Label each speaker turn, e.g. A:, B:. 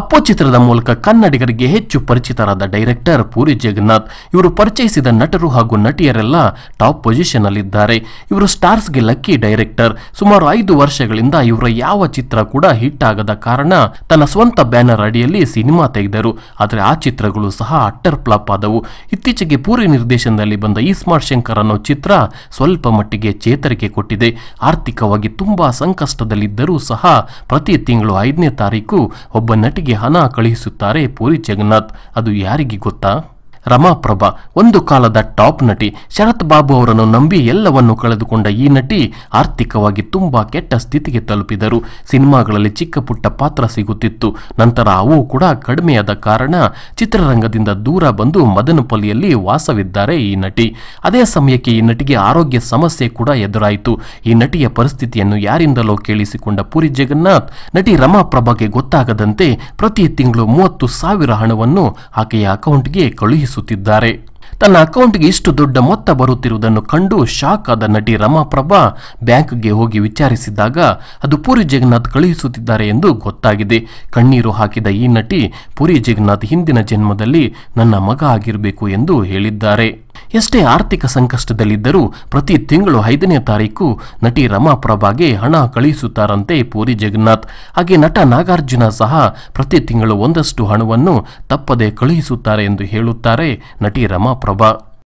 A: ಅಪ್ಪು ಚಿತ್ರದ ಮೂಲಕ ಕನ್ನಡಿಗರಿಗೆ ಹೆಚ್ಚು ಪರಿಚಿತರಾದ ಡೈರೆಕ್ಟರ್ ಪೂರಿ ಜಗನ್ನಾಥ್ ಇವರು ಪರಿಚಯಿಸಿದ ನಟರು ಹಾಗೂ ನಟಿಯರೆಲ್ಲ ಟಾಪ್ ಪೊಸಿಷನ್ ಅಲ್ಲಿದ್ದಾರೆ ಇವರು ಸ್ಟಾರ್ಸ್ಗೆ ಲಕ್ಕಿ ಡೈರೆಕ್ಟರ್ ಸುಮಾರು ಐದು ವರ್ಷಗಳಿಂದ ಇವರ ಯಾವ ಚಿತ್ರ ಕೂಡ ಹಿಟ್ ಆಗದ ಕಾರಣ ತನ್ನ ಸ್ವಂತ ಬ್ಯಾನರ್ ಅಡಿಯಲ್ಲಿ ಸಿನಿಮಾ ತೆಗೆದರು ಆದರೆ ಆ ಚಿತ್ರಗಳು ಸಹ ಅಟ್ಟರ್ ಫ್ಲಾಪ್ ಆದವು ಇತ್ತೀಚೆಗೆ ಪೂರಿ ನಿರ್ದೇಶನದಲ್ಲಿ ಬಂದ ಈ ಸ್ಮಾರ್ಟ್ ಶಂಕರ್ ಅನ್ನೋ ಚಿತ್ರ ಸ್ವಲ್ಪ ಮಟ್ಟಿಗೆ ಚೇತರಿಕೆ ಕೊಟ್ಟಿದೆ ಆರ್ಥಿಕವಾಗಿ ತುಂಬಾ ಸಂಕಷ್ಟದಲ್ಲಿದ್ದರೂ ಸಹ ಪ್ರತಿ ತಿಂಗಳು ಐದನೇ ತಾರೀಕು ಒಬ್ಬ ನಟಿಗೆ ಹಣ ಕಳುಹಿಸುತ್ತಾರೆ ಪೂರಿ ಜಗನ್ನಾಥ್ ಅದು ಯಾರಿಗೆ ಗೊತ್ತಾ ರಮಾಪ್ರಭಾ ಒಂದು ಕಾಲದ ಟಾಪ್ ನಟಿ ಶರತ್ ಬಾಬು ಅವರನ್ನು ನಂಬಿ ಎಲ್ಲವನ್ನು ಕಳೆದುಕೊಂಡ ಈ ನಟಿ ಆರ್ಥಿಕವಾಗಿ ತುಂಬಾ ಕೆಟ್ಟ ಸ್ಥಿತಿಗೆ ತಲುಪಿದರು ಸಿನಿಮಾಗಳಲ್ಲಿ ಚಿಕ್ಕ ಪುಟ್ಟ ಪಾತ್ರ ಸಿಗುತ್ತಿತ್ತು ನಂತರ ಅವು ಕೂಡ ಕಡಿಮೆಯಾದ ಕಾರಣ ಚಿತ್ರರಂಗದಿಂದ ದೂರ ಬಂದು ಮದನಪಲ್ಲಿಯಲ್ಲಿ ವಾಸವಿದ್ದಾರೆ ಈ ನಟಿ ಅದೇ ಸಮಯಕ್ಕೆ ಈ ನಟಿಗೆ ಆರೋಗ್ಯ ಸಮಸ್ಯೆ ಕೂಡ ಎದುರಾಯಿತು ಈ ನಟಿಯ ಪರಿಸ್ಥಿತಿಯನ್ನು ಯಾರಿಂದಲೋ ಕೇಳಿಸಿಕೊಂಡ ಪುರಿ ಜಗನ್ನಾಥ್ ನಟಿ ರಮಾಪ್ರಭಾಗೆ ಗೊತ್ತಾಗದಂತೆ ಪ್ರತಿ ತಿಂಗಳು ಮೂವತ್ತು ಸಾವಿರ ಹಣವನ್ನು ಆಕೆಯ ಅಕೌಂಟ್ಗೆ ಕಳುಹಿಸುತ್ತಿದ್ದಾರೆ ತನ್ನ ಅಕೌಂಟ್ಗೆ ಇಷ್ಟು ದೊಡ್ಡ ಮೊತ್ತ ಬರುತ್ತಿರುವುದನ್ನು ಕಂಡು ಶಾಕ್ ಆದ ನಟಿ ರಮಾಪ್ರಭಾ ಬ್ಯಾಂಕ್ಗೆ ಹೋಗಿ ವಿಚಾರಿಸಿದಾಗ ಅದು ಪುರಿ ಜಗನ್ನಾಥ್ ಕಳುಹಿಸುತ್ತಿದ್ದಾರೆ ಎಂದು ಗೊತ್ತಾಗಿದೆ ಕಣ್ಣೀರು ಹಾಕಿದ ಈ ನಟಿ ಪುರಿ ಜಗನ್ನಾಥ್ ಹಿಂದಿನ ಜನ್ಮದಲ್ಲಿ ನನ್ನ ಮಗ ಆಗಿರಬೇಕು ಎಂದು ಹೇಳಿದ್ದಾರೆ ಎಷ್ಟೇ ಆರ್ಥಿಕ ಸಂಕಷ್ಟದಲ್ಲಿದ್ದರೂ ಪ್ರತಿ ತಿಂಗಳು ಐದನೇ ತಾರೀಕು ನಟಿ ರಮಾಪ್ರಭಾಗೆ ಹಣ ಕಳುಹಿಸುತ್ತಾರಂತೆ ಪೂರಿ ಜಗನ್ನಾಥ್ ಹಾಗೆ ನಟ ನಾಗಾರ್ಜುನ ಸಹ ಪ್ರತಿ ತಿಂಗಳು ಒಂದಷ್ಟು ಹಣವನ್ನು ತಪ್ಪದೆ ಕಳುಹಿಸುತ್ತಾರೆ ಎಂದು ಹೇಳುತ್ತಾರೆ ನಟಿ ರಮಾಪ್ರಭಾ